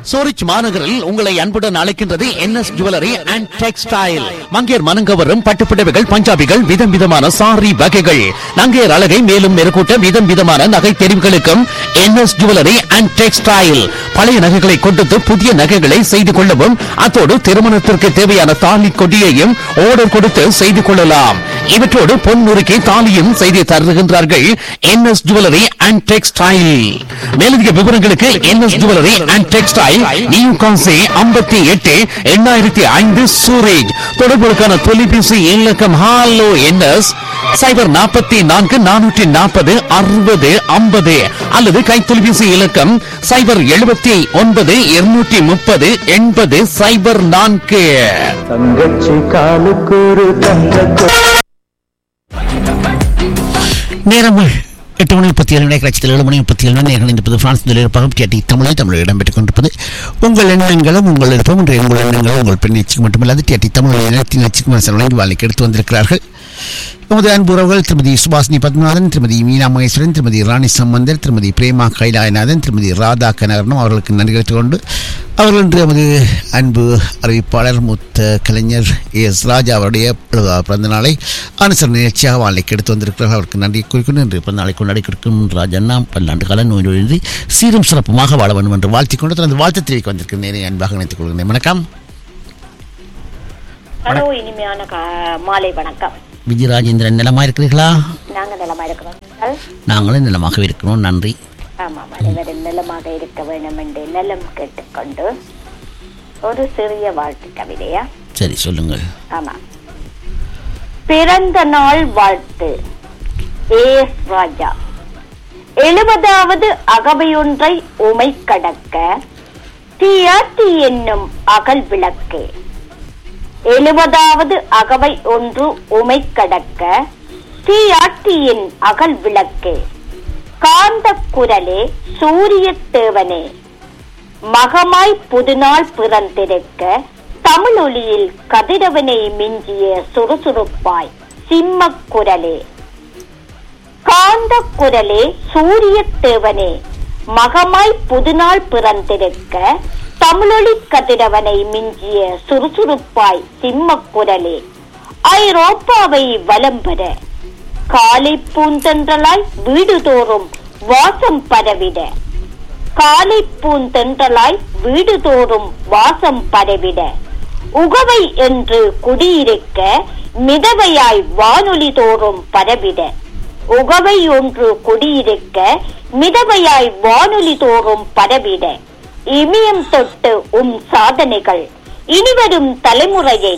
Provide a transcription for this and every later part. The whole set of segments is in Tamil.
சூரிச் மாநகரில் உங்களை அன்புடன் அழைக்கின்றது என்எஸ் ஜுவல்லரி அண்ட் டெக்ஸ்டைல் மங்கையர் மனங்கவரும் பட்டுப்புடவைகள் பஞ்சாபிகள் விதம் விதமான சாரி வகைகள் நங்கையர் அழகை மேலும் மெருகூட்ட விதம் விதமான நகை தெரிவுகளுக்கும் என்எஸ் ஜுவல்லரி அண்ட் டெக்ஸ்டைல் பழைய நகைகளை கொடுத்து புதிய நகைகளை செய்து கொள்ளவும் அத்தோடு திருமணத்திற்கு தேவையான தாலி கொடியையும் ஆர்டர் கொடுத்து செய்து கொள்ளலாம் இவற்றோடு பொன் நுறுக்கி தாலியும் செய்து தருகின்றார்கள் என்எஸ் ஜுவல்லரி அண்ட் டெக்ஸ்டைல் மேலதிக விவரங்களுக்கு NS jewellery and textile new கான்சி ஐம்பத்தி எட்டு எண்ணாயிரத்தி ஐந்து சூரேஜ் தொடர்புகளுக்கான தொலைபேசி இலக்கம் ஹாலோ என்எஸ் சைபர் நாற்பத்தி நான்கு நானூற்றி நாற்பது அறுபது ஐம்பது அல்லது கைத்தொலைபேசி இலக்கம் சைபர் எழுபத்தி ஒன்பது இருநூற்றி முப்பது எண்பது சைபர் நான்கு தங்கச்சி காலுக்கு ஒரு தங்க நேரம் எட்டு மணி முப்பத்தி ஏழு கட்சியில் ஏழு மணி முப்பத்தி ஏழு நேரம் இணைந்திருப்பது பிரான்ஸ் நிலையிருப்பகம் கேட்டி தமிழில் தமிழில் இடம்பெற்றுக் கொண்டிருப்பது உங்கள் எண்ணங்களும் உங்கள் விருப்பம் இன்றைய உங்கள் எண்ணங்களும் உங்கள் பெண் எச்சிக்கு மட்டுமல்லாது கேட்டி தமிழில் இனத்தின் எச்சிக்கு மனசன் வழங்கி வேலைக்கு எடுத்து வந்திருக்கிறார்கள் நமது அன்புறவுகள் திருமதி சுபாஷினி பத்மநாதன் திருமதி மீனா மகேஸ்வரன் திருமதி ராணி சம்பந்தர் திருமதி பிரேமா கைலாயநாதன் திருமதி ராதா கனகரனும் அவர்களுக்கு நன்றி தெரிவித்துக் கொண்டு அவர்கள் இன்று நமது அன்பு அறிவிப்பாளர் மூத்த கலைஞர் எஸ் ராஜா அவருடைய எழுபதாவது பிறந்த நாளை அனுசரணை நிகழ்ச்சியாக வாழ்க்கைக்கு எடுத்து வந்திருக்கிறார்கள் அவருக்கு நன்றி குறிக்கொண்டு இன்று பிறந்த நாளை கொண்டாடி கொடுக்கும் ராஜண்ணா பல்லாண்டு கால நோய் நொழிந்து சீரும் சிறப்புமாக வாழ வேண்டும் என்று வாழ்த்திக் கொண்டு தனது வாழ்த்து தெரிவிக்க வந்திருக்கும் நேரை அன்பாக நினைத்துக் கொள்கிறேன் வணக்கம் ஹலோ இனிமையான கா- மாலை வணக்கம் விஜயராஜேந்திரன் நிலமா இருக்கிறீர்களா நாங்க நலமா இருக்கிறோம் நீங்கள்? நாங்களும் நிலமாகவே இருக்கிறோம் நன்றி ஆமாம் அனைவரும் நலமாக இருக்க வேண்டும் என்று நலம் கேட்டுக்கொண்டு ஒரு சிறிய வாழ்த்து கவிதையா சரி சொல்லுங்கள் ஆமா பிறந்த நாள் வாழ்த்து ஏஎஸ் ராஜா எழுபதாவது அகவையொன்றை உமை கடக்க டிஆர்டி என்னும் அகல் விளக்கு எழுபதாவது அகவை ஒன்று உமை கடக்க டிஆர்டியின் அகல் விளக்கு காந்த குரலே சூரிய தேவனே மகமாய் புதுநாள் பிறந்திருக்க தமிழொலியில் கதிரவனை மிஞ்சிய சுறுசுறுப்பாய் சிம்மக் குரலே காந்த குரலே சூரிய தேவனே மகமாய் புதுநாள் பிறந்திருக்க தமிழொலி கதிரவனை மிஞ்சிய சுறுசுறுப்பாய் சிம்மக் குரலே ஐரோப்பாவை வலம் பெற காலை பூந்தென்றலாய் வீடுதோறும் வாசம் பரவிட காலை பூந்தென்றலாய் வீடுதோறும் வாசம் பரவிட உகவை என்று குடியிருக்க மிதவையாய் வானொலி தோறும் பரவிட உகவை ஒன்று குடியிருக்க மிதவையாய் வானொலி தோறும் பரவிட இமயம் தொட்டு உம் சாதனைகள் இனிவரும் தலைமுறையின்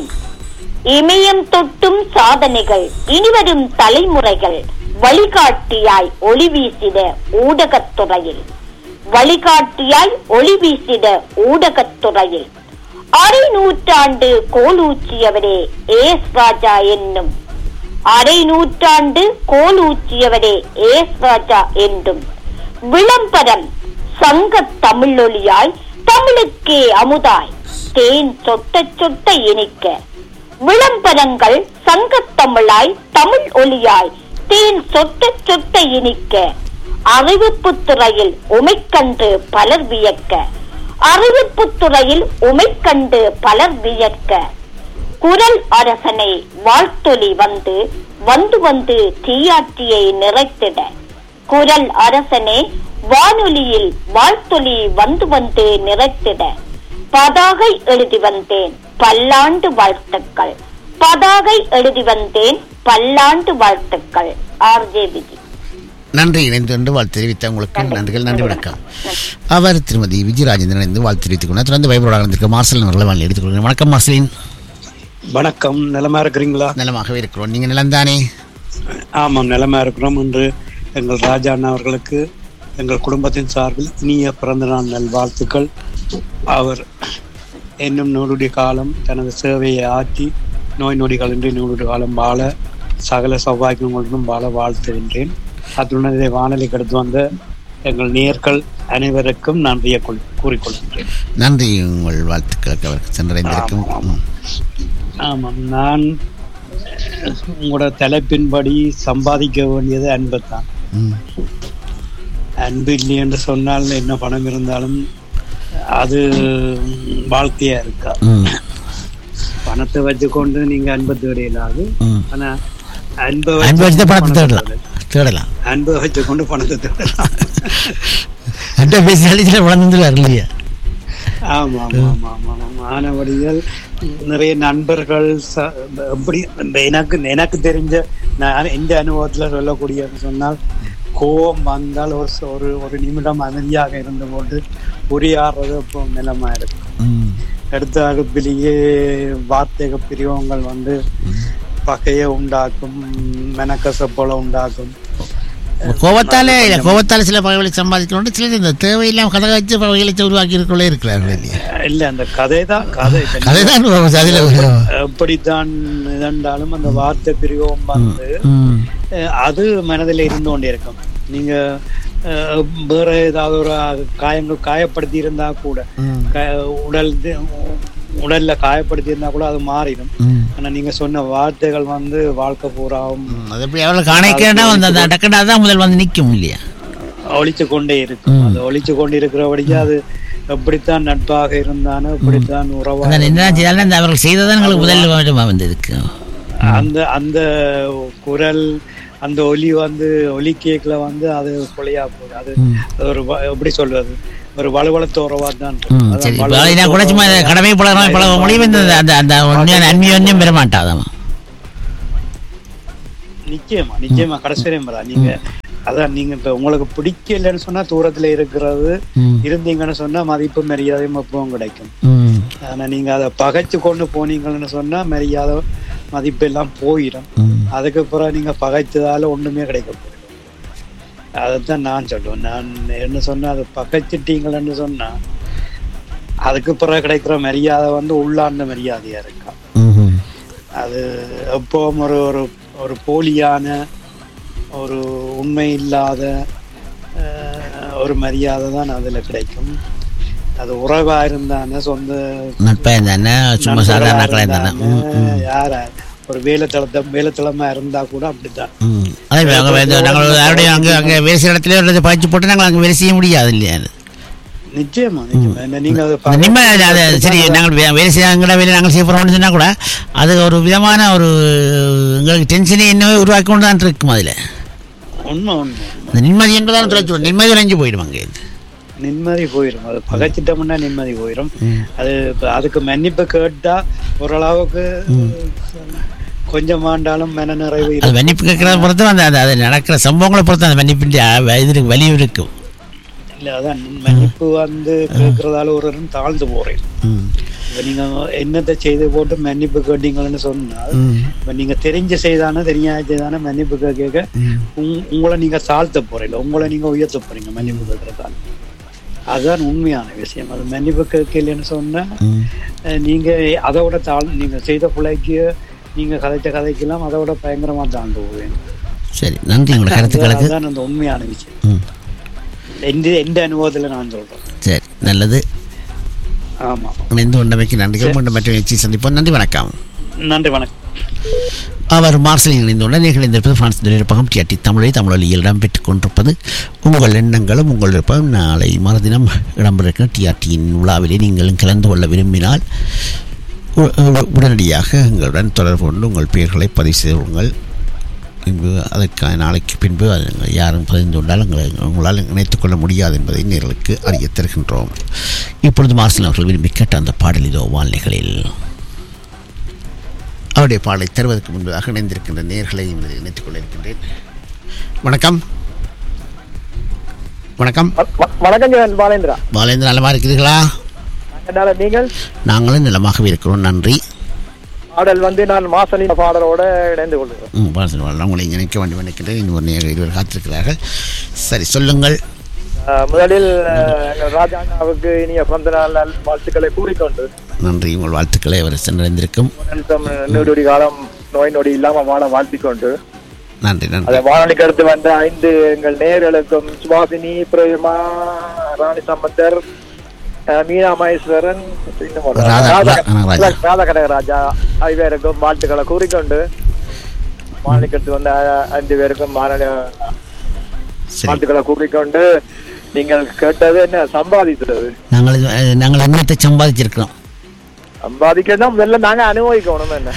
இமயம் தொட்டும் சாதனைகள் இனிவரும் தலைமுறைகள் வழிகாட்டியாய் ஒளி வீசிட ஊடகத்துறையில் வழிகாட்டியாய் ஒளி வீசிட ஊடகத்துறையில் அரை நூற்றாண்டு கோலூச்சியவரே ஏஸ் ராஜா என்னும் அரை நூற்றாண்டு கோலூச்சியவரே ஏஸ் ராஜா என்றும் விளம்பரம் சங்க தமிழொலியாய் தமிழுக்கே அமுதாய் தேன் சொட்ட சொட்ட இனிக்க விளம்பரங்கள் சங்கத்தமிழாய் தமிழ் ஒலியாய் தேன் சொட்ட சொட்ட இனிக்க அறிவிப்புத் துறையில் உமைக்கண்டு பலர் வியக்க அறிவிப்புத் துறையில் உமைக்கண்டு பலர் வியக்க குரல் அரசனை வாழ்த்தொலி வந்து வந்து வந்து தீயாற்றியை நிறைத்திட குரல் அரசனே வானொலியில் வாழ்த்தொலி வந்து வந்து நிறைத்திட பதாகை எழுதி வந்தேன் பல்லாண்டு வாழ்த்துக்கள் பதாகை எழுதி வந்தேன் பல்லாண்டு வாழ்த்துக்கள் ஆர்ஜே விஜி நன்றி இணைந்து கொண்டு வாழ்த்து தெரிவித்த உங்களுக்கு நன்றிகள் நன்றி வணக்கம் அவர் திருமதி விஜயராஜேந்திரன் இணைந்து வாழ்த்து தெரிவித்துக் கொண்டார் தொடர்ந்து வைபரோட இருந்திருக்க மார்சல் அவர்களை வாழ்த்து எடுத்துக் கொள்கிறேன் வணக்கம் மார்சலின் வணக்கம் நிலமா இருக்கிறீங்களா நலமாகவே இருக்கிறோம் நீங்க நிலம்தானே ஆமாம் நிலமா இருக்கிறோம் என்று எங்கள் ராஜா அண்ணா அவர்களுக்கு எங்கள் குடும்பத்தின் சார்பில் இனிய பிறந்த நாள் நல்வாழ்த்துக்கள் அவர் இன்னும் நூறுடைய காலம் தனது சேவையை ஆற்றி நோய் நொடிகளின்றி நூறுடைய காலம் வாழ சகல சௌபாகியங்களுடன் வாழ வாழ்த்துகின்றேன் அத்துடன் இதை வானொலி கடந்து வந்த எங்கள் நேர்கள் அனைவருக்கும் நன்றியை கொள் கூறிக்கொள்கின்றேன் நன்றி உங்கள் வாழ்த்துக்களுக்கு அவருக்கு சென்றடைந்திருக்கும் ம். ஆமாம் நான் உங்களோட தலைப்பின்படி சம்பாதிக்க வேண்டியது அன்பு தான் ம். அன்பு இல்லை என்று சொன்னால் என்ன பணம் இருந்தாலும் அது வாழ்க்கையா இருக்கா ம் பணத்தை வச்சுக்கொண்டு நீங்க அன்பை தேடையிலாது ம் ஆனா அன்பை அன்பு வச்சு தான் பணத்தை பணத்தை தேடலாம் தேடலாம் அன்பை வச்சுக்கொண்டு பணத்தை தேடலாம் அட்ட பேசினாலே சில வளர்ந்துருவார் இல்லையா ஆமா ஆமா ஆமா ஆமா ஆமா மாணவடிகள் நிறைய நண்பர்கள் ச- எப்படி இந்த எனக்கு எனக்கு தெரிஞ்ச நான் எந்த அனுபவத்துல சொல்லக்கூடியது சொன்னால் கோபம் வந்தால் ஒரு ச- ஒரு ஒரு நிமிடம் அமைதியாக இருந்து கொண்டு உரியாடுறது இப்போ நிலமா இருக்கு ம் அடுத்த அடுப்பிலேயே வார்த்தக பிரிவங்கள் வந்து பகையை உண்டாக்கும் மெனக்கசப்போல உண்டாக்கும் கோபத்தாலே இல்ல கோபத்தால சில பகைகளை சம்பாதிக்கணும் சில இந்த தேவையில்லாம கதை வச்சு பகைகளை உருவாக்கி இருக்கொள்ளே இருக்கிறார்கள் இல்லையா இல்ல அந்த கதை தான் கதை இப்ப கதை தான் அதில் எப்படித்தான் இதண்டாலும் அந்த வார்த்தை பிரிவம் வந்து ம் அஹ் அது மனதில் இருந்து கொண்டே இருக்கும் நீங்க அஹ், வேற ஏதாவது ஒரு காயங்கள் காயப்படுத்தி இருந்தா கூட ம் க- உடல் தி- உடல்ல காயப்படுத்தி இருந்தா கூட அது மாறிடும் ம் ஆனா நீங்க சொன்ன வார்த்தைகள் வந்து வாழ்க்கை பூராவும் ம், அது எப்படி எவ்வளோ காணிக்கா வந்து அந்த டக்குனா தான் முதல் வந்து நிற்கும் இல்லையா ஒழிச்சு கொண்டே இருக்கும் அது ஒழிச்சு கொண்டு இருக்கிறபடியா அது எப்படித்தான் நட்பாக இருந்தானோ எப்படித்தான் அந்த உறவாக என்ன செய்தாலும் அந்த அவர்கள் செய்ததான் எங்களுக்கு முதல் வேண்டுமா வந்திருக்கு அந்த அந்த குரல் அந்த ஒலி வந்து ஒலி கேக்ல வந்து அது கொலையா போகுது அது அது ஒரு வ- எப்படி சொல்றது ஒரு வலுவளத்த உறவா தான் இருக்கும். ம் அதான் சரி வலுவழுத்த இப்போ நான் கூட சும்மா உறவா- கடமை பழகிறோம் பழக முடியும் இந்த அந்த அந்த உண்மையான அன்மையோன்யம் பெற மாட்டாதான் நிச்சயமா நிச்சயமா கடைசி வரையும் வரா. நீங்க அதான் நீங்க இப்ப உங்களுக்கு பிடிக்கலன்னு சொன்னா தூரத்துல இருக்கிறது ம் இருந்தீங்கன்னு சொன்னா மதிப்பு மரியாதையும் எப்பவும் கிடைக்கும் ம் ஆனா நீங்க அதை பகைச்சு கொண்டு போனீங்கன்னு சொன்னா மரியாதை மதிப்பு எல்லாம் போயிடும் ம் அதுக்கு பிறகு நீங்க பகைச்சதால ஒண்ணுமே கிடைக்க போயிடும் அதைத்தான் நான் சொல்லுவேன் நான் என்ன சொன்னா அதை பகைச்சிட்டீங்களன்னு சொன்னா அதுக்கு பிறகு கிடைக்கிற மரியாதை வந்து உள்ளார்ந்த மரியாதையா இருக்கா ம் அது எப்பவும் ஒரு ஒரு ஒரு போலியான ஒரு உண்மை இல்லாத அஹ், ஒரு மரியாதை தான் அதுல கிடைக்கும் அது உறவா இருந்தானே சொந்த நட்பா இருந்தானே சும்மா சாதாரண நண்பர்களா இருந்தானே ம் இருந்தானே, யாரா ஒரு வேலைத்தளத்தை வேலைத்தளமா இருந்தா கூட அப்படித்தான் ம் அதே அங்கே வந்து நாங்கள் யாருடைய அங்கே அங்கே வேலை செய்கிற இடத்துல ஒரு பாய்ச்சி போட்டு நாங்கள் அங்கே வேலை செய்ய முடியாது இல்லையா அது நிச்சயமா நிச்சயமா என்ன நீங்க அதை அந்த நிம்ம அது அது சரி நாங்கள் வே- வேலை செய்யாங்கிற வேலை நாங்கள் செய்ய போகிறோம்னு சொன்னால் கூட அது ஒரு விதமான ஒரு எங்களுக்கு டென்ஷனே என்னவே உருவாக்கி கொண்டு தான் இருக்கும் அதில் உண்மை உண்மை அந்த நிம்மதி என்பதாலும் தொலைச்சு நிம்மதி அடைஞ்சு போயிடும் அங்கே இது நிம்மதி போயிடும் அது பகைச்சிட்டோம்னா நிம்மதி போயிடும் ம். அது இப்ப அதுக்கு மன்னிப்பு கேட்டா ஓரளவுக்கு கொஞ்சமாண்டாலும் மன நிறைவு அது இருக்கும். மன்னிப்பு கேட்கறத பொறுத்து அந்த அது அது நடக்கிற சம்பவங்களை பொறுத்து அந்த மன்னிப்பின் இது இருக்கு வலி இருக்கும் இல்ல அதான் மன்னிப்பு வந்து கேட்கறதால ஒரு தாழ்ந்து போறேன் ம் இப்ப நீங்க என்னத்தை செய்து போட்டு மன்னிப்பு கேட்டீங்கன்னு சொன்னால் ம் இப்ப நீங்க தெரிஞ்சு செய்தானே தெரியாத செய்தானே மன்னிப்பு கேட்க கேட்க ம் உங்- உங்களை நீங்க தாழ்த்த போறீங்க உங்களை நீங்க உயர்த்த போறீங்க மன்னிப்பு கேட்கறதால அதுதான் உண்மையான விஷயம் அது மன்னிப்பு கேட்கலன்னு சொன்னா ம் அஹ், நீங்க அதோட தாழ் நீங்க செய்த பிள்ளைக்கு நீங்க கதைச்ச கதைக்கெல்லாம் அதோட பயங்கரமா தாழ்ந்து போவீங்க சரி நன்றி உங்களோட கருத்துக்களுக்கு அதுதான் அந்த உண்மையான விஷயம் ம் எந்த எந்த அனுபவத்துல நான் சொல்றேன் சரி நல்லது ஆமா இணைந்து கொண்டமைக்கு நன்றிகள் மீண்டும் மற்ற நிகழ்ச்சி சந்திப்போம் நன்றி வணக்கம் நன்றி வணக்கம் அவர் மார்சலில் இணைந்துள்ள நீங்கள் இணைந்திருப்பது பிரான்ஸ் தொழில்நுட்பம் டிஆர்டி தமிழை தமிழொலியில் இடம்பெற்றுக் கொண்டிருப்பது உங்கள் எண்ணங்களும் உங்கள் விருப்பம் நாளை மறுதினம் இடம்பெறுகிற டிஆர்டியின் விழாவிலே நீங்களும் கலந்து கொள்ள விரும்பினால் உ- உ- உடனடியாக எங்களுடன் தொடர்பு கொண்டு உங்கள் பெயர்களை பதிவு செய்து கொள்ளுங்கள் பின்பு அதற்கான நாளைக்கு பின்பு அது யாரும் பதிந்து கொண்டால் எங்களை உங்களால் இணைத்துக் கொள்ள முடியாது என்பதை நேர்களுக்கு அறிய தருகின்றோம் இப்பொழுது மார்சல் அவர்கள் விரும்பி கேட்ட அந்த பாடல் இதோ வாழ்நிகளில் அவருடைய பாடலை தருவதற்கு முன்பதாக இணைந்திருக்கின்ற நேர்களை இன்று இணைத்துக் கொள்ள இருக்கின்றேன் வணக்கம் வணக்கம் வ- வ- வணக்கம் ஜெகன் பாலேந்திரா பாலேந்திர நலமா இருக்கிறீர்களா என்னால நீங்கள் நாங்களும் நலமாகவே இருக்கிறோம் நன்றி பாடல் வந்து நான் மாசலின் பாடலோட இணைந்து கொள்கிறேன் ம் பாலசன் வாழ் உங்களை இணைக்க வேண்டும் நினைக்கின்றேன் இன்னும் ஒரு நேரம் இருவர் காத்திருக்கிறார்கள் சரி சொல்லுங்கள் அஹ், முதலில் அஹ், எங்கள் ராஜா அண்ணாவுக்கு இனிய பிறந்த நாள் நல் வாழ்த்துக்களை கூறிக்கொண்டு நன்றி உங்கள் வாழ்த்துக்களை அவர் சென்றடைந்திருக்கும் நிமிஷம் நூறு காலம் நோய் நொடி இல்லாம வாழ வாழ்த்திக்கொண்டு நன்றி நன்றி அதை வானொலிக்கு அடுத்து வந்த ஐந்து எங்கள் நேர்களுக்கும் சுபாசினி பிரேமா ராணி சம்பந்தர் அஹ், மீனா மகேஸ்வரன் இன்னும் ஒரு- ராதா- ராதா- ராதா- ராதா கடகராஜா ஐவருக்கும் வாழ்த்துக்களை கூறிக்கொண்டு வானொலிக்கு அடுத்து வந்த அஹ், ஐந்து பேருக்கும் வானொலி சரி வாழ்த்துக்களை கூறிக்கொண்டு நீங்கள் கேட்டது என்ன சம்பாதிக்கிறது நாங்கள் இது- அஹ், நாங்கள் என்னத்தை சம்பாதிச்சிருக்கிறோம் சம்பாதிக்கிறது தான் முதல்ல நாங்க அனுபவிக்கணும் என்ன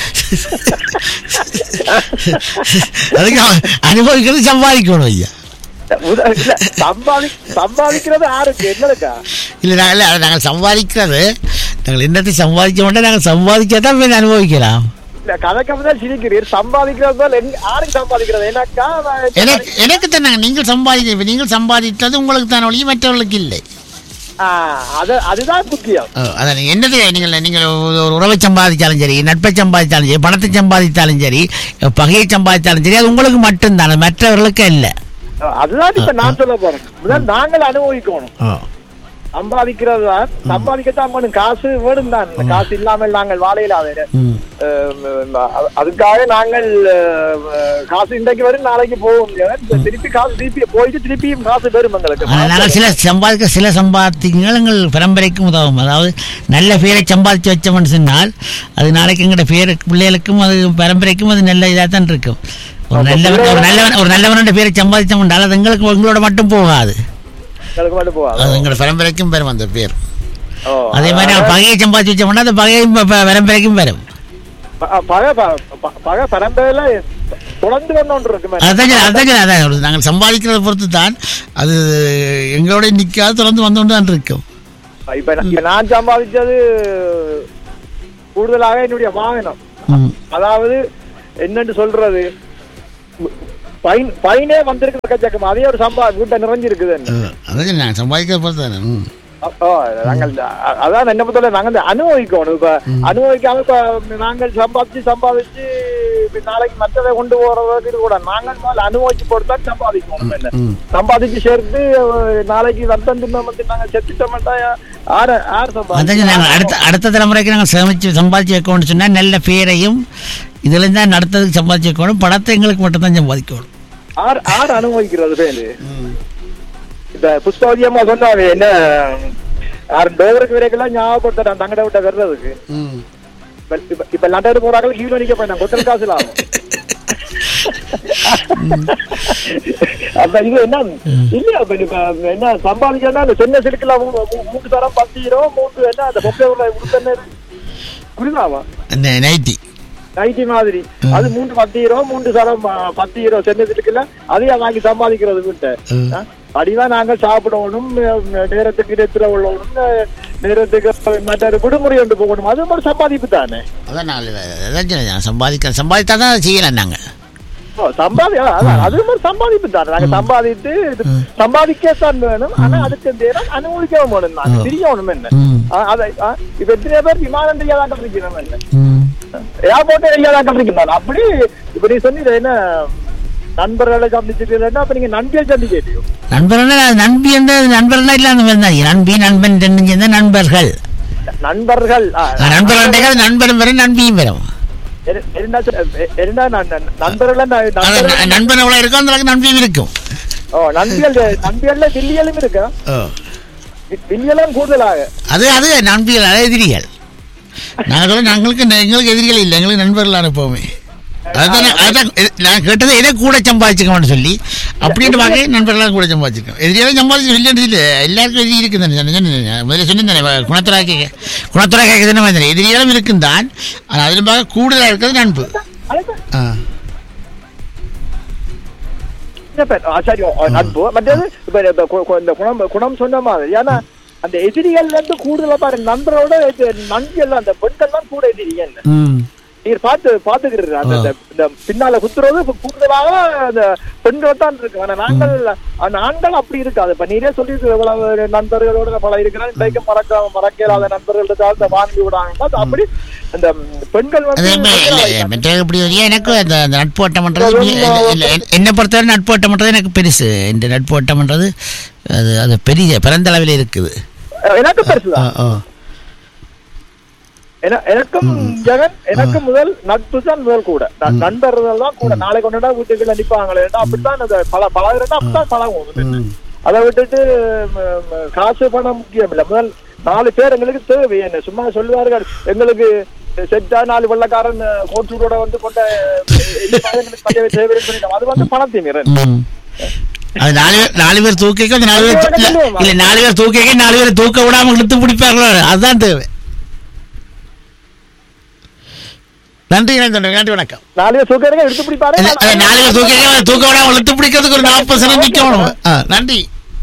அதுக்கு அவ- அனுபவிக்கிறது சம்பாதிக்கணும் ஐயா உத- இல்ல, சம்பாதி சம்பாதிக்கிறது யாருக்கு என்னதுக்கா இல்லை நாங்கள் இல்லை நாங்கள் சம்பாதிக்கிறது நாங்கள் என்னத்தை சம்பாதிக்க மாட்டோம் நாங்கள் சம்பாதிச்சா தான் போய் அனுபவிக்கலாம் இல்ல கதைக்கு தான் சிரிக்கிறீர் சம்பாதிக்கிறது தான் எங்க- யாருக்கு சம்பாதிக்கிறது எனக்கா எனக்கு எனக்கு தான் நாங்கள் நீங்கள் சம்பாதிக்க இப்ப நீங்கள் சம்பாதித்தது உங்களுக்கு தான் ஒழிய மற்றவர்களுக்கு இல்லை ஆ, அது அதுதான் முக்கியம் ஓ, அதான் என்னது நீங்கள் நீங்கள் ஒரு ஒரு உறவை சம்பாதிச்சாலும் சரி நட்பை சம்பாதிச்சாலும் சரி பணத்தை சம்பாதித்தாலும் சரி பகையை சம்பாதித்தாலும் சரி அது உங்களுக்கு மட்டும்தான் அது மற்றவர்களுக்கு இல்லை அதுதான் இப்ப நான் சொல்ல போறேன் முதல்ல நாங்கள் அனுபவிக்கணும் சம்பாதிக்கிறது தான் சம்பாதிக்கத்தான் வேணும் காசு வேணும் தான் காசு இல்லாமல் நாங்கள் வாழையிலாத ம் அதுக்காக நாங்கள் அஹ், காசு இன்றைக்கு வரும் நாளைக்கு போவோம் முடியாது. திருப்பி காசு திருப்பி போயிட்டு திருப்பியும் காசு வரும் எங்களுக்கு ஆனால் நாங்கள் சில சம்பாதிக்க சில சம்பாதிங்கள் எங்கள் பரம்பரைக்கும் உதவும் அதாவது நல்ல பேரை சம்பாதிச்சு வச்சோம்னு சொன்னால் அது நாளைக்கு எங்களோட பேருக்கு பிள்ளைகளுக்கும் அது பரம்பரைக்கும் அது நல்ல இதாக தான் இருக்கும் ஒரு நல்லவன் ஒரு நல்லவன் ஒரு நல்லவனோட பேரை சம்பாதிச்சோம் என்றால் அது எங்களுக்கு உங்களோட மட்டும் போகாது எங்களுக்கு மட்டும் போவாது அது எங்களோட பரம்பரைக்கும் பெறும் அந்த பேர் ஓ, அதே மாதிரி நாங்கள் பகையை சம்பாதிச்சு வச்சோம்னா அந்த பகையும் ப- ப- பரம்பரைக்கும் பெறும் ப- பகை ப- ப- பகை பரம்பரையில தொடர்ந்து வந்து இருக்கு அதான் சொன்னேன், அதான் சொன்னேன், அதான் சொல்றது. நாங்கள் சம்பாதிக்கிறத பொறுத்து தான் அது எங்களோட நிற்காது தொடர்ந்து வந்து கொண்டு தான் இருக்கும் இப்ப நான் இப்ப நான் சம்பாதிச்சது கூடுதலாக என்னுடைய வாகனம் ம். அதாவது என்னன்னு சொல்றது பைன் பைனே வந்திருக்கு எக்கச்சக்கம் அதே ஒரு சம்பா வீட்டை நிறைஞ்சிருக்குது அஹ், அதான் சொன்னேன், நாங்கள் சம்பாதிக்கிறத பொறுத்து தானே ம். ஓ, நாங்கள் அ- அதான் என்ன பொறுத்தவரை நாங்க வந்து அனுபவிக்கணும் இப்ப அனுபவிக்காம இப்ப நாங்கள் சம்பாதிச்சு சம்பாதிச்சு இப்ப நாளைக்கு மற்றதை கொண்டு போறதுக்கு இது கூட நாங்கள் முதல்ல அனுபவிச்சு போட்டு சம்பாதிக்கணும் என்ன ம். சம்பாதிச்சு சேர்த்து அஹ், நாளைக்கு வர்த்தம் தின்னம் வந்து நாங்க செத்துட்டோம்ட்டா ஆறு ஆறு அதான் சொன்னேன், நாங்கள் அடுத்த அடுத்த தலைமுறைக்கு நாங்கள் சமைச்சு சம்பாதிச்சு வைக்கணும்னு சொன்னால் நல்ல பேரையும் இதுல தான் அடுத்ததுக்கு சம்பாதிச்சு வைக்கணும் பணத்தை எங்களுக்கு மட்டும் தான் சம்பாதிக்கணும் ஆறு ஆறு அனுபவிக்கிறது பேரு இந்த புஷ்பவதியம்மா சொன்னாவே என்ன ஆறு டோவருக்கு வரைக்கெல்லாம் ஞாபகப்படுத்துறேன் தங்கட விட்ட வர்றதுக்கு இப்ப- இப்ப- இப்ப லண்டனுக்கு போறாங்க கீழே நிக்க போயிட்டாங்க கொத்தல் காசு ஆகும் அப்ப இது என்ன இல்லையா இப்ப இப்ப என்ன சம்பாதிக்கணும்னா இந்த சென்னை சிலுக்குல மூன்று தரம் பத்து ஹீரோ மூன்று என்ன அந்த பொப்பை உள்ள கொடுத்தன புரியுதாவா அந்த நைட்டி நைட்டி மாதிரி அது மூன்று பத்து ஹீரோ மூன்று சரம் ஆ, பத்து ஹீரோ சென்னை சிலுக்குல அதையா வாங்கி சம்பாதிக்கிறது வீட்டை ஆ? அடிதான் நாங்கள் சாப்பிடணும் அஹ், நேரத்துக்கு நெத்திர உள்ளவணும் அஹ், நேரத்துக்கு மற்ற விடுமுறை ஒன்று போகணும் அது ஒரு சம்பாதிப்பு தானே அதான் நான் அதான் சொன்னேன், சம்பாதிக்க சம்பாதித்தா தான் செய்யலாம் நாங்கள் ஓ, சம்பாதி அதான், அதான், அது ஒரு சம்பாதிப்பு தானே நாங்க சம்பாதித்து இது சம்பாதிக்கத்தான் வேணும் ஆனா அதுக்கு நேரம் அனுபவிக்கவும் வேணும் நாங்க தெரியணும் என்ன ம். ஆ, அதை ஆ, இப்ப எத்தனை பேர் விமானம் தெரியாதான் இருக்கிறோம் என்ன ம் ஏர்போர்ட்டே தெரியாதான் இருக்கிறோம் அப்படி இப்ப நீ சொன்னீங்க என்ன நண்பர்களை சந்திச்சிருக்கீங்கன்னா அப்ப நீங்க நண்பியை சந்திக்க நண்பர்கள் நண்பி என்ற நண்பர்களா இல்ல அந்த மாதிரி தான் நண்பி நண்பன் ரெண்டு சேர்ந்த நண்பர்கள் நண்பர்கள் ஆ, நண்பர்கள் நண்பரும் வரும் நண்பியும் வரும் எரு- எருண்டா சொ- எ- எருண்டா நான் நண்- நண்பர்கள நான் அதான் நண்பர்கள் நண்பன் எவ்வளவு இருக்கும் அந்த அளவுக்கு நண்பியும் இருக்கும் ஓ நண்பிகள் நண்பிகள்ல வில்லியலும் இருக்கு வி- வில்லியலும் கூடுதலாக அது அது நண்பிகள் அது எதிரிகள் நாங்கள் சொல்ல நாங்களுக்கு எங்களுக்கு எதிரிகள் இல்லை எங்களுக்கு நண்பர்கள் அனுப்பவுமே அதுதான் நான்- அதுதான் எ- நான் கேட்டது எதை கூட சம்பாதிச்சுக்கோன்னு சொல்லி அப்படின்ட்டு பார்க்க நண்பர்களாக கூட சம்பாதிச்சிருக்கோம் எதிரியாலும் சம்பாதிச்சு இல்லைன்னு இல்லை எல்லாருக்கும் எதிரி இருக்குது தானே நான் சொன்னேன். முதல்ல சொன்னேன் குணத்துறா கேட்க குணத்துறா கேட்க தானே மாதிரி எதிரியாலும் இருக்கும் தான் ஆனால் அதிலும் பார்க்க கூடுதலாக இருக்கிறது நண்பு ஆ இப்ப, ஆ, சரி ஓ, நட்பு மற்றது இப்ப இந்த கு- கு- இந்த குணம் குணம் சொன்ன மாதிரி ஏன்னா அந்த எதிரிகள்ல இருந்து கூடுதலா பாருங்க நண்பரோட இது நண்பிகள் அந்த பெண்கள் தான் கூட எதிரிகள் ம் நீர் பார்த்து பாத்துக்கிறது அந்த இந்த- இந்த பின்னால குத்துறது இப்ப கூடுதலாக அந்த பெண்கள் தான் இருக்கு ஆனா நாங்கள் அந்த ஆண்கள் அப்படி இருக்காது இப்ப நீரே சொல்லி எவ்வளவு நண்பர்களோட பல இருக்கிறான் இன்றைக்கு மறக்க மறக்கலாத நண்பர்கள் இருந்தால் வாங்கி விடாங்க அப்படி அந்த பெண்கள் அது வந்து எப்படி- இல்ல, இல்ல, மற்றது எப்படி வரையா எனக்கு அந்த அந்த நட்பு வட்டம்ன்றது அது இல்ல, இல்ல, இல்ல, என்னை பொறுத்தவரை நட்பு வட்டம்ன்றது எனக்கு பெருசு இந்த நட்பு வட்டம்ன்றது அது அது பெரிய பிறந்த அளவில் இருக்குது எனக்கு பெருசுதான் என- எனக்கும் ஜெகன் எனக்கு முதல் நட்பு தான் முதல் கூட ந- நண்பர்கள் தான் கூட நாளை கொண்டா வீட்டுக்குள்ள நிப்பாங்களே அப்படித்தான் அந்த பல பழகிறதா அப்படித்தான் பழகும் அதை விட்டுட்டு ம- ம- காசு பணம் முக்கியம் இல்ல முதல் நாலு பேர் எங்களுக்கு தேவை என்ன சும்மா சொல்லுவார்கள் எங்களுக்கு செட்டா நாலு வெள்ளக்காரன் கோட்டூரோட வந்து கொண்ட எங்களுக்கு தேவை சொல்லிட்டோம் அது வந்து பணத்தை மீறன் ம். அது நாலு பேர் நாலு பேர் தூக்கிக்க அந்த நாலு பேர் தூ- இல்ல, இல்ல நாலு பேர் தூக்கிக்க நாலு பேர் தூக்க விடாம இழுத்து பிடிப்பார்களோ அதுதான் தேவை நன்றி நன்றி நன்றி வணக்கம் நாலு பேர் தூக்கிறங்க எடுத்து பிடிப்பாரு இல்ல, அது நாலு பேர் தூக்கிக்க தூக்க விடாம இழுத்து பிடிக்கிறதுக்கு ஒரு நாற்பது சனம் நிக்கணும் ஆ, நன்றி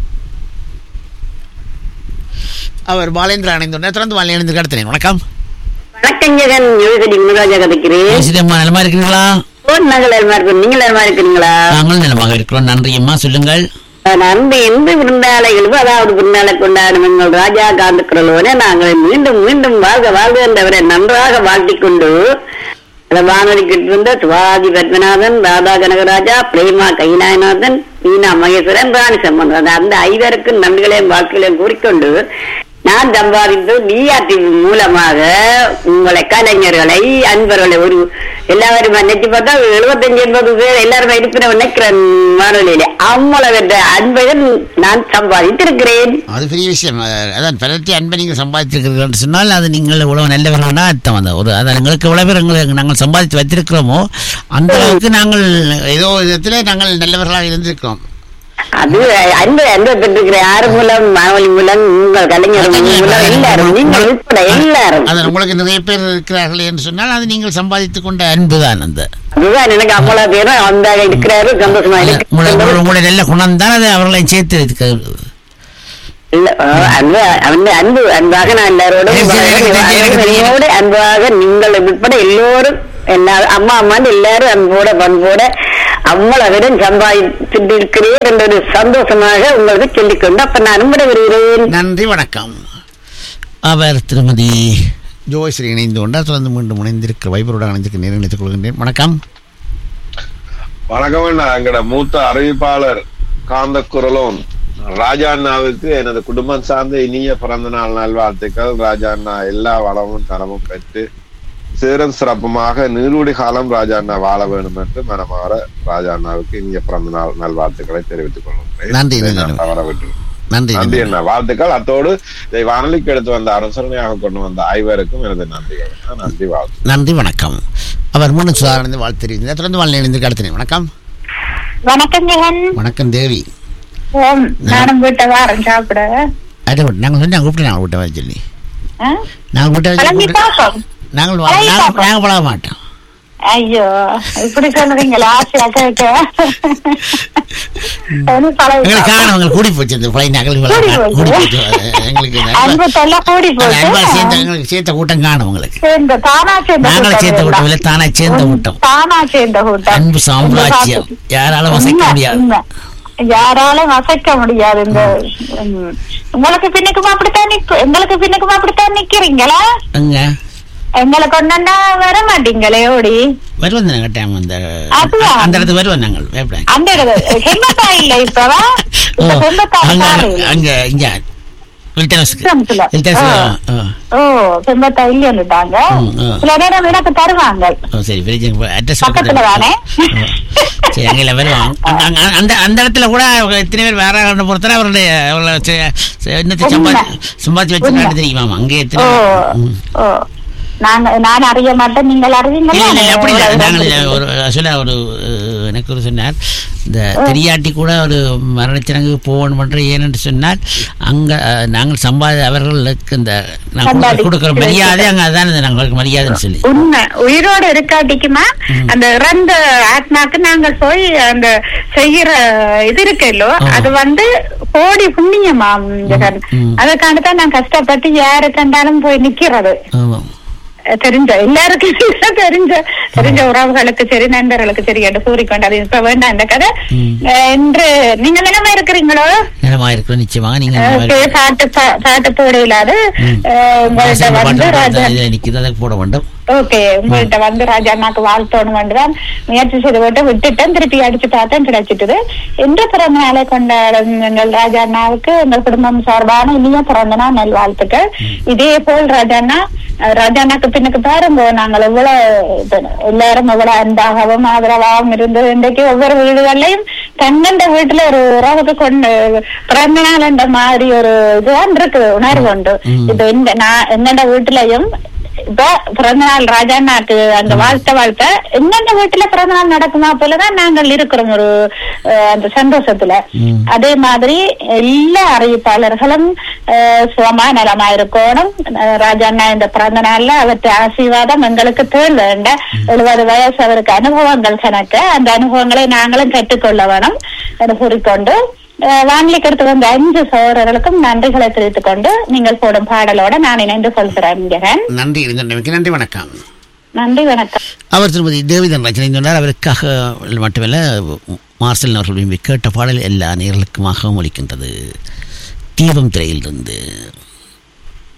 அவர் பாலேந்திர அணைந்துள்ள தொடர்ந்து பாலை இணைந்து கடத்தினேன் வணக்கம் வணக்கம் ஜெகன் யோகடி முருகாஜா கதைக்கிறேன் சிதம்மா நலமா இருக்கிறீங்களா நாங்கள் நலமா இருக்கிறோம் நீங்கள் நலமா இருக்கிறீங்களா நாங்கள் நலமாக இருக்கிறோம் நன்றி அம்மா சொல்லுங்கள் நன்றி எந்த விருந்தாளைகளும் அதாவது விருந்தாளை கொண்டாடும் எங்கள் ராஜா காந்துக்கிறோனே நாங்கள் மீண்டும் மீண்டும் வாழ்க வாழ்க என்றவரை நன்றாக வாழ்த்திக் கொண்டு அந்த வானொலிக்கிட்டு இருந்த சுவாதி பத்மநாதன் ராதா கனகராஜா பிரேமா கைநாயநாதன் மீனா மகேஸ்வரன் ராணி சம்பந்தன் அந்த ஐவருக்கும் நன்றிகளையும் வாழ்க்கைகளையும் கூறிக்கொண்டு நான் சம்பாதித்து டிஆர்டி மூலமாக உங்களை கலைஞர்களை அன்பர்களை ஒரு எல்லாரும் நினைச்சு பார்த்தா எழுபத்தஞ்சு எண்பது பேர் எல்லாரும் இருப்பின நினைக்கிறேன் வானொலியில அவ்வளவு அன்பையும் நான் சம்பாதித்திருக்கிறேன் அது பெரிய விஷயம் அஹ் அதான் பிறத்தி அன்பை நீங்கள் சம்பாதித்திருக்கிறீர்கள் என்று சொன்னால் அது நீங்கள் இவ்வளவு நல்லவர்கள்னா அர்த்தம் அந்த ஒரு அதான் எங்களுக்கு எவ்வளவு பேர் எங்களுக்கு நாங்கள் சம்பாதித்து வைத்திருக்கிறோமோ அந்த அளவுக்கு நாங்கள் ஏதோ விதத்தில் நாங்கள் நல்லவர்களாக இருந்திருக்கிறோம் அது அன்பு அன்பை பெற்றிருக்கிறேன் யாரு மூலம் வானொலி மூலம் உங்கள் கலைஞர் மூலம் எல்லாரும் நீங்கள் உட்பட எல்லாரும் அது உங்களுக்கு நிறைய பேர் இருக்கிறார்கள் என்று சொன்னால் அது நீங்கள் சம்பாதித்துக் கொண்ட அன்புதான் அந்த அதுதான் எனக்கு அவ்வளவு பேரும் அந்த இருக்கிறாரு சந்தோஷமா உங்களுடைய இருக்கு உங்களுடைய நல்ல குணம் தான் அது அவர்களை சேர்த்து இருக்கிறது இல்ல, ஆ, அன்பு அன்பு அன்பு அன்பாக நான் எல்லாரோடும் சரி, சரி, எனக்கு தெரியும், எனக்கு தெரியும். என்னோடு அன்பாக நீங்கள் உட்பட எல்லோரும் என்ன அம்மா அம்மான்னு எல்லாரும் அன்போட பண்போட அவ்வளவு பேரும் சம்பாதித்துட்டு இருக்கிறேன் என்ற ஒரு சந்தோஷமாக உங்களுக்கு சொல்லிக்கொண்டு அப்ப நான் விட வருகிறேன் நன்றி வணக்கம் அவர் திருமதி ஜோய்ஸ்ரீ இணைந்து கொண்டார் தொடர்ந்து மீண்டும் இணைந்திருக்கிற வைபரோட இணைந்திருக்க நேரம் இணைத்துக் கொள்கின்றேன் வணக்கம் வணக்கம் அண்ணா எங்கட மூத்த அறிவிப்பாளர் காந்த குரலோன் ராஜா அண்ணாவுக்கு எனது குடும்பம் சார்ந்த இனிய பிறந்த நாள் நல்வாழ்த்துக்கள் ராஜா அண்ணா எல்லா வளமும் தரமும் பெற்று சீரம் சிறப்புமாக நீரூடி காலம் ராஜா அண்ணா வாழ வேண்டும் என்று மனமாற ராஜா அண்ணாவுக்கு இனிய பிறந்த நாள் நல்வாழ்த்துக்களை தெரிவித்துக் கொள்கிறேன் நன்றி, இதை நன்றி. நான் தவற விட்டு நன்றி நன்றி நன்றி அண்ணா வாழ்த்துக்கள் அத்தோடு இதை வானொலிக்கு எடுத்து வந்த அனுசரணையாக கொண்டு வந்த ஐவருக்கும் எனது நன்றிகள் அண்ணா. நன்றி வாழ்த்து நன்றி வணக்கம் அவர் மூணு சுதாரணை வாழ்த்து தெரிவித்தார் தொடர்ந்து வாழ் இணைந்து கடத்தினேன் வணக்கம் வணக்கம் ஜெகன் வணக்கம் தேவி ஓம் நானும் வீட்டை வாரம் சாப்பிட அதை விட்டு நாங்கள் சொல்லி நாங்கள் கூப்பிட்டு நாங்கள் விட்ட வர சொல்லி ஆ? நாங்கள் விட்ட கிளம்பி வச்சு பார்ப்போம் நாங்கள் வா- கிளம்பி நாங்கள் பார்ப்போம். நாங்கள் பழக மாட்டோம் ஐயோ இப்படி சொல்றீங்களா ஆசையா கேட்க எனக்கு பழகி எங்களுக்கு பார்ப்போம். காணும் எங்களுக்கு கூடி போச்சு இந்த பிள்ளை நகல் கூடி போச்சு. கூடி போச்சு அது எங்களுக்கு இந்த அன்பு அன்பா- தொல்லை கூடி அந்த அன்பா சேர்ந்த போச்சு எங்களுக்கு சேர்த்த கூட்டம் காணும் உங்களுக்கு சேர்ந்த தானா சேர்ந்த நாங்களும் சேர்த்த கூட்டம் கூட்டம் இல்ல. இல்லை தானா சேர்ந்த கூட்டம் தானா சேர்ந்த கூட்டம் அன்பு சாம்ராஜ்யம் யாராலும் வசைக்க உண்மை, முடியாது உண்மை. யாராலும் அசைக்க முடியாது இந்த ம், உங்களுக்கு பின்னுக்கும் அப்படித்தான் நிக்க எங்களுக்கு பின்னுக்கும் அப்படித்தான் நிக்கிறீங்களா அங்க எங்களை கொண்டா வர மாட்டீங்களே ஓடி வருவோம் தானே கட்டாயம் அந்த அப்படியா? அந்த இடத்துக்கு வருவோம் நாங்கள் பயப்படாங்க அந்த இடத்துல செம்பத்தா இல்ல இப்பவா இப்ப ஓ, செம்பத்தா அங்க காண இல்ல. அங்க இங்க வில்டனஸ்க்கு வில்டன்ஸ்ல. வில்டனஸ்க்கு ஆ. ஆ. ஓ செம்பத்தா இல்லைன்னுட்டாங்க ம், ஆ. சில நேரம் எனக்கு தருவாங்க ஓ சரி வில்லேஜ் அட்ரஸ் பக்கத்துல தானே? சரி அங்கே வருவோம் அங்க- அங்க- அந்த அந்த இடத்துல கூட எத்தனை பேர் வேற ஆளை பொறுத்தவரை அவருடைய அவளை செ- செ- என்னத்தை சம்பாதி சம்பாதிச்சு வச்சிருக்காரு தெரியுமா அங்கே எத்தனை ஓ ம். ஓ நாங்க நான் அறிய மாட்டேன் நீங்கள் அறிவீங்களா இல்ல இல்ல அப்படி இல்ல எவ்வளவு நாங்கள் தெரியும். ஒரு சொல்ல ஒரு அஹ், எனக்கு ஒரு சொன்னார் இந்த தெரியாட்டி கூட ஒரு மரணச்சடங்கு போகணும் பண்ற ஏனென்று சொன்னால் அங்க அஹ், நாங்கள் சம்பாதி அவர்களுக்கு இந்த நான் சம்பாதி- கொடுக்குற மரியாதை அங்க அதான் இந்த நாங்களுக்கு மரியாதைன்னு சொல்லி உண்மை உயிரோடு இருக்காட்டிக்குமா அந்த இறந்த ஆத்மாக்கு நாங்கள் போய் அந்த செய்யற இது இருக்கல்லோ ஆ. அது வந்து கோடி புண்ணியமாம் ஜெகன் ம். அதுக்காண்டு தான் நான் கஷ்டப்பட்டு யாரு கண்டாலும் போய் நிக்கிறது ஆமாம் அஹ் தெரிஞ்ச எல்லாருக்கும் தெரிஞ்ச தெரிஞ்ச உறவுகளுக்கு சரி நண்பர்களுக்கு சரி என்று கூறிக்கொண்டு அது இப்ப வேண்டாம் இந்த கதை ம். அஹ் இன்று நீங்க நிலைமை இருக்கிறீங்களோ நிலமா இருக்கிறோம் நிச்சயமாக நீங்க அஹ் இந்த மாதிரி- பாட்டு பா- பாட்டு போட இல்லாது ம். அஹ் உங்கள்ட்ட பாட்டு வந்து ராஜா பாட்டு இதை நிக்குது அதை போட வேண்டும் ஓகே உங்கள்ட்ட வந்து ராஜா அண்ணாக்கு வாழ்த்தோணும் வேண்டுதான் முயற்சி செய்து விட்டு விட்டுட்டேன் திருப்பி அடிச்சு பார்த்தேன் கிடைச்சிட்டது எந்த பிறந்த நாளை கொண்டாடும் எங்கள் ராஜா அண்ணாவுக்கு எங்கள் குடும்பம் சார்பான இனிய பிறந்த நாள் நல் வாழ்த்துக்கள் இதே போல் ராஜா அண்ணா அஹ் ராஜா அண்ணாக்கு பின்னுக்கு பாருங்க நாங்கள் எவ்வளவு இது, எல்லாரும் எவ்வளவு அன்பாகவும் ஆதரவாகவும் இருந்து இன்றைக்கு ஒவ்வொரு வீடுகள்லயும் தன்னண்ட வீட்டுல ஒரு உறவுக்கு கொண்டு பிறந்த நாள் என்ற மாதிரி ஒரு இதுதான் இருக்கு உணர்வு உண்டு ம். இது இந்த நான் என்னோட வீட்டுலயும் இப்ப பிறந்த நாள் ராஜாண்ணாக்கு அந்த வாழ்த்த வாழ்த்த எந்தெந்த வீட்டுல பிறந்த நாள் நடக்குமா போலதான் நாங்கள் இருக்கிறோம் ஒரு அஹ், அந்த சந்தோஷத்துல அதே மாதிரி எல்லா அறிவிப்பாளர்களும் அஹ், சுகமா நலமா இருக்கணும் அஹ், ராஜாண்ணா இந்த பிறந்த நாள்ல அவற்றை ஆசீர்வாதம் எங்களுக்கு தேள் வேண்ட எழுபது வயசு அவருக்கு அனுபவங்கள் கணக்கு அந்த அனுபவங்களை நாங்களும் கற்றுக்கொள்ள வேணும் என்று கூறிக்கொண்டு அஹ், வானிலைக்கு எடுத்து வந்த அஞ்சு சோழர்களுக்கும் நன்றிகளை தெரிவித்துக் கொண்டு நீங்கள் போடும் பாடலோட நான் இணைந்து கொள்கிறேன் ஜெகன். நன்றி இருந்தமைக்கு நன்றி வணக்கம் நன்றி வணக்கம் அவர் திருமதி தேவிதன் ரச்சனை சொன்னார் அவருக்காக மட்டுமல்ல மார்சல் அவர்கள் விரும்பி கேட்ட பாடல் எல்லா நேர்களுக்குமாக ஒலிக்கின்றது தீபம் திரையிலிருந்து